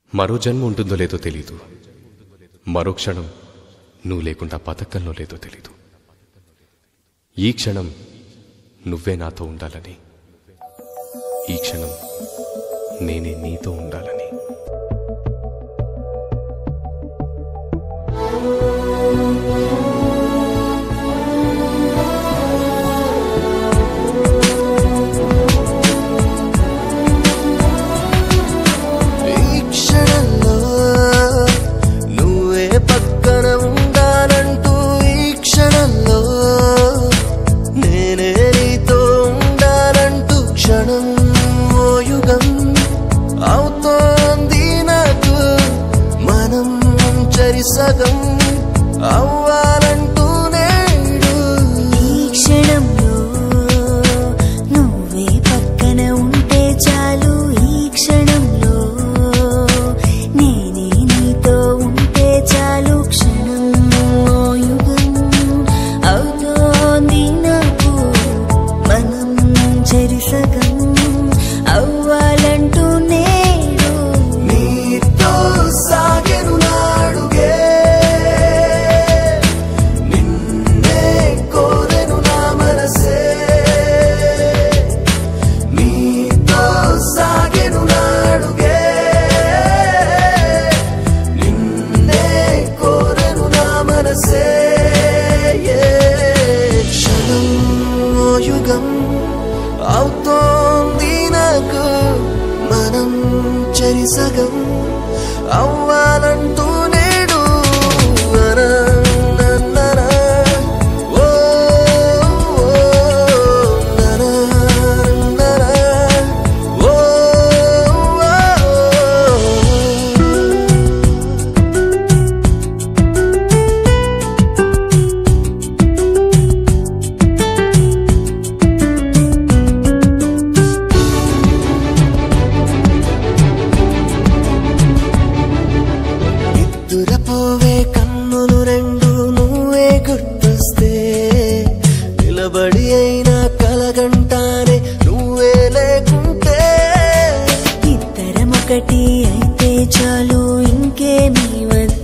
మరో జన్మ ఉంటుందో లేదో తెలీదు మరో క్షణం నువ్వు లేకుండా పథకంలో లేదో తెలీదు ఈ క్షణం నువ్వే నాతో ఉండాలని ఈ క్షణం నేనే నీతో ఉండాలని ఈ క్షణంలో నువ్వే పక్కన ఉండాలంటూ ఈ క్షణంలో నేనే నీతో ఉండాలంటూ క్షణం ఓ యుగం అవుతోంది నాకు మనం చరిసగం అవ్వాలంటూ నేడు ఈ క్షణంలో నువ్వే పక్కన ఉంటే చాలు ఈ క్షణంలో నేనే నీతో ఉంటే చాలు క్షణం ఓ యుగం అవుతోంది నాకు మనం చెరిసగం అవ్వాలంటూ నేడు నీతో సాగెను నాడుగే నిన్నే కోరెను నా మనసే నీతో సాగెను నాడుగే నిన్నే కోరెను నా మనసే ఏ క్షణం ఓ యుగం అవుతోంది నాకు మనం చెరిసగం అవ్వాలంటూ నేడు ననననన. ఓ, ఓ, ననననన. ఓ, ఓ. నిద్దురపోవే కన్నులు రెండు నువ్వే గుర్తొస్తే నిలబడి అయినా కలగంటానే నువ్వే లేకుంటే ఇద్దరం ఒకటి అయితే చాలు ఇంకేమీ వద్దు